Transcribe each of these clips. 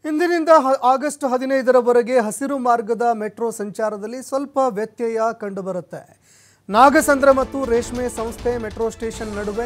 ಇಂದಿನಿಂದ ಹ- ಆಗಸ್ಟ್ ಹದಿನೈದರವರೆಗೆ ಹಸಿರು ಮಾರ್ಗದ ಮೆಟ್ರೋ ಸಂಚಾರದಲ್ಲಿ ಸ್ವಲ್ಪ ವ್ಯತ್ಯಯ ಕಂಡುಬರುತ್ತೆ ನಾಗಸಂದ್ರ ಮತ್ತು ರೇಷ್ಮೆ ಸಂಸ್ಥೆ ಮೆಟ್ರೋ ಸ್ಟೇಷನ್ ನಡುವೆ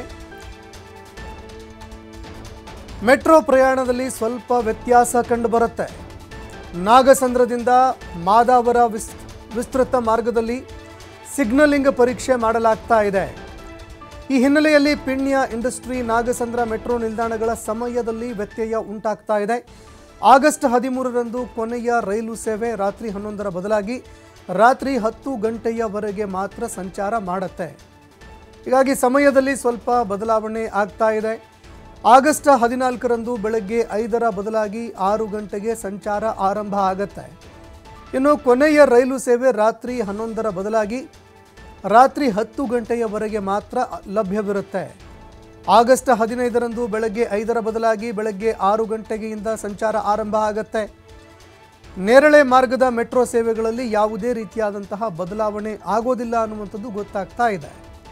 ಮೆಟ್ರೋ ಪ್ರಯಾಣದಲ್ಲಿ ಸ್ವಲ್ಪ ವ್ಯತ್ಯಾಸ ಕಂಡುಬರುತ್ತೆ ನಾಗಸಂದ್ರದಿಂದ ಮಾದಾವರ ವಿಸ್ ವಿಸ್ತೃತ ಮಾರ್ಗದಲ್ಲಿ ಸಿಗ್ನಲಿಂಗ್ ಪರೀಕ್ಷೆ ಮಾಡಲಾಗ್ತಾ ಇದೆ ಈ ಹಿನ್ನೆಲೆಯಲ್ಲಿ ಪಿಣ್ಯ ಇಂಡಸ್ಟ್ರಿ ನಾಗಸಂದ್ರ ಮೆಟ್ರೋ ನಿಲ್ದಾಣಗಳ ಸಮಯದಲ್ಲಿ ವ್ಯತ್ಯಯ ಉಂಟಾಗ್ತಾ ಇದೆ ಆಗಸ್ಟ್ ಹದಿಮೂರರಂದು ಕೊನೆಯ ರೈಲು ಸೇವೆ ರಾತ್ರಿ ಹನ್ನೊಂದರ ಬದಲಾಗಿ ರಾತ್ರಿ ಹತ್ತು ಗಂಟೆಯವರೆಗೆ ಮಾತ್ರ ಸಂಚಾರ ಮಾಡುತ್ತೆ ಹೀಗಾಗಿ ಸಮಯದಲ್ಲಿ ಸ್ವಲ್ಪ ಬದಲಾವಣೆ ಆಗ್ತಾ ಇದೆ ಆಗಸ್ಟ್ ಹದಿನಾಲ್ಕರಂದು ಬೆಳಗ್ಗೆ ಐದರ ಬದಲಾಗಿ ಆರು ಗಂಟೆಗೆ ಸಂಚಾರ ಆರಂಭ ಆಗತ್ತೆ ಇನ್ನು ಕೊನೆಯ ರೈಲು ಸೇವೆ ರಾತ್ರಿ ಹನ್ನೊಂದರ ಬದಲಾಗಿ ರಾತ್ರಿ ಹತ್ತು ಗಂಟೆಯವರೆಗೆ ಮಾತ್ರ ಲಭ್ಯವಿರುತ್ತೆ ಆಗಸ್ಟ್ ಹದಿನೈದರಂದು ಬೆಳಗ್ಗೆ ಐದರ ಬದಲಾಗಿ ಬೆಳಗ್ಗೆ ಆರು ಗಂಟೆಗೆಯಿಂದ ಸಂಚಾರ ಆರಂಭ ಆಗತ್ತೆ ನೇರಳೆ ಮಾರ್ಗದ ಮೆಟ್ರೋ ಸೇವೆಗಳಲ್ಲಿ ಯಾವುದೇ ರೀತಿಯಾದಂತಹ ಬದಲಾವಣೆ ಆಗೋದಿಲ್ಲ ಅನ್ನುವಂಥದ್ದು ಗೊತ್ತಾಗ್ತಾ ಇದೆ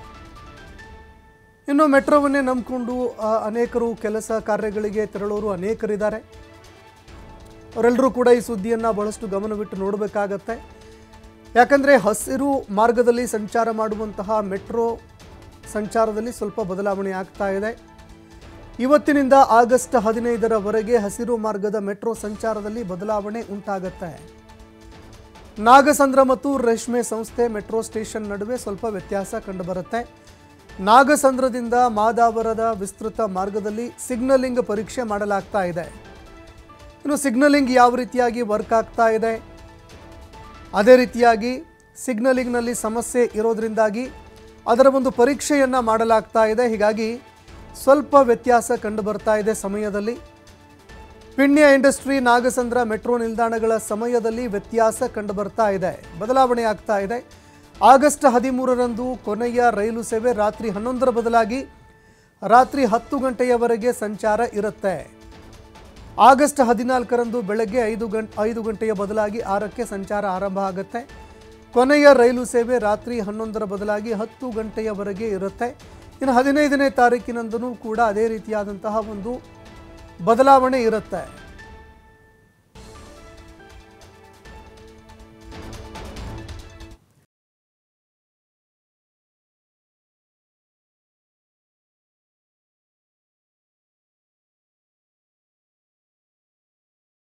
ಇನ್ನು ಮೆಟ್ರೋವನ್ನೇ ನಂಬಿಕೊಂಡು ಆ, ಅನೇಕರು ಕೆಲಸ ಕಾರ್ಯಗಳಿಗೆ ತೆರಳೋರು ಅನೇಕರಿದ್ದಾರೆ ಅವರೆಲ್ಲರೂ ಕೂಡ ಈ ಸುದ್ದಿಯನ್ನು ಬಹಳಷ್ಟು ಗಮನವಿಟ್ಟು ನೋಡಬೇಕಾಗತ್ತೆ ಯಾಕಂದರೆ ಹಸಿರು ಮಾರ್ಗದಲ್ಲಿ ಸಂಚಾರ ಮಾಡುವಂತಹ ಮೆಟ್ರೋ ಸಂಚಾರದಲ್ಲಿ ಸ್ವಲ್ಪ ಬದಲಾವಣೆ ಆಗ್ತಾ ಇದೆ ಇವತ್ತಿನಿಂದ ಆಗಸ್ಟ್ ಹದಿನೈದರವರೆಗೆ ಹಸಿರು ಮಾರ್ಗದ ಮೆಟ್ರೋ ಸಂಚಾರದಲ್ಲಿ ಬದಲಾವಣೆ ಉಂಟಾಗತ್ತೆ ನಾಗಸಂದ್ರ ಮತ್ತು ರೇಷ್ಮೆ ಸಂಸ್ಥೆ ಮೆಟ್ರೋ ಸ್ಟೇಷನ್ ನಡುವೆ ಸ್ವಲ್ಪ ವ್ಯತ್ಯಾಸ ಕಂಡುಬರುತ್ತೆ ನಾಗಸಂದ್ರದಿಂದ ಮಾದಾವರದ ವಿಸ್ತೃತ ಮಾರ್ಗದಲ್ಲಿ ಸಿಗ್ನಲಿಂಗ್ ಪರೀಕ್ಷೆ ಮಾಡಲಾಗ್ತಾ ಇದೆ ಇನ್ನು ಸಿಗ್ನಲಿಂಗ್ ಯಾವ ರೀತಿಯಾಗಿ ವರ್ಕ್ ಆಗ್ತಾ ಇದೆ ಅದೇ ರೀತಿಯಾಗಿ ಸಿಗ್ನಲಿಂಗ್ನಲ್ಲಿ ಸಮಸ್ಯೆ ಇರೋದ್ರಿಂದಾಗಿ ಅದರ ಒಂದು ಪರೀಕ್ಷೆಯನ್ನು ಮಾಡಲಾಗ್ತಾ ಇದೆ ಹೀಗಾಗಿ ಸ್ವಲ್ಪ ವ್ಯತ್ಯಾಸ ಕಂಡು ಬರ್ತಾ ಇದೆ ಸಮಯದಲ್ಲಿ ಪಿಣ್ಯ ಇಂಡಸ್ಟ್ರಿ ನಾಗಸಂದ್ರ ಮೆಟ್ರೋ ನಿಲ್ದಾಣಗಳ ಸಮಯದಲ್ಲಿ ವ್ಯತ್ಯಾಸ ಕಂಡು ಬರ್ತಾ ಇದೆ ಬದಲಾವಣೆ ಆಗ್ತಾ ಇದೆ ಆಗಸ್ಟ್ ಹದಿಮೂರರಂದು ಕೊನೆಯ ರೈಲು ಸೇವೆ ರಾತ್ರಿ ಹನ್ನೊಂದರ ಬದಲಾಗಿ ರಾತ್ರಿ ಹತ್ತು ಗಂಟೆಯವರೆಗೆ ಸಂಚಾರ ಇರುತ್ತೆ ಆಗಸ್ಟ್ ಹದಿನಾಲ್ಕರಂದು ಬೆಳಗ್ಗೆ ಐದು ಗಂಟೆ ಐದು ಗಂಟೆಯ ಬದಲಾಗಿ ಆರಕ್ಕೆ ಸಂಚಾರ ಆರಂಭ ಆಗುತ್ತೆ ಕೊನೆಯ ರೈಲು ಸೇವೆ ರಾತ್ರಿ ಹನ್ನೊಂದರ ಬದಲಾಗಿ ಹತ್ತು ಗಂಟೆಯವರೆಗೆ ಇರುತ್ತೆ ಇನ್ನು ಹದಿನೈದನೇ ತಾರೀಕಿನಂದೂ ಕೂಡ ಅದೇ ರೀತಿಯಾದಂತಹ ಒಂದು ಬದಲಾವಣೆ ಇರುತ್ತೆ